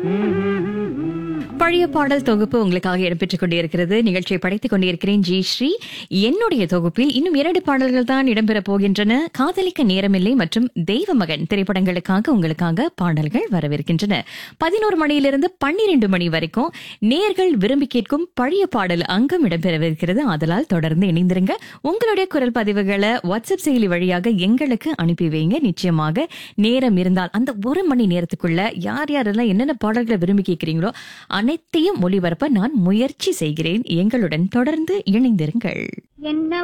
பழைய பாடல் தொகுப்பு உங்களுக்காக இடம்பெற்றுக் கொண்டிருக்கிறது நிகழ்ச்சியை படைத்துக் கொண்டிருக்கிறேன் ஜி ஸ்ரீ என்னுடைய தொகுப்பில் இன்னும் இரண்டு பாடல்கள் தான் இடம்பெறப் போகின்றன காதலிக்க நேரமில்லை மற்றும் தெய்வ மகன் திரைப்படங்களுக்காக உங்களுக்காக பாடல்கள் வரவிருக்கின்றன பதினோரு மணியிலிருந்து பன்னிரண்டு மணி வரைக்கும் நேர்கள் விரும்பி கேட்கும் பழைய பாடல் அங்கம் இடம்பெறவிருக்கிறது ஆதலால் தொடர்ந்து இணைந்திருங்க உங்களுடைய குரல் பதிவுகளை வாட்ஸ்அப் செயலி வழியாக எங்களுக்கு அனுப்பி வைங்க நிச்சயமாக நேரம் இருந்தால் அந்த ஒரு மணி நேரத்துக்குள்ள யார் யாரெல்லாம் என்னென்ன பாடல்களை விரும்பி கேட்கிறீங்களோ அனைத்தையும் ஒளிபரப்ப நான் முயற்சி செய்கிறேன் எங்களுடன் தொடர்ந்து இணைந்திருங்கள் என்ன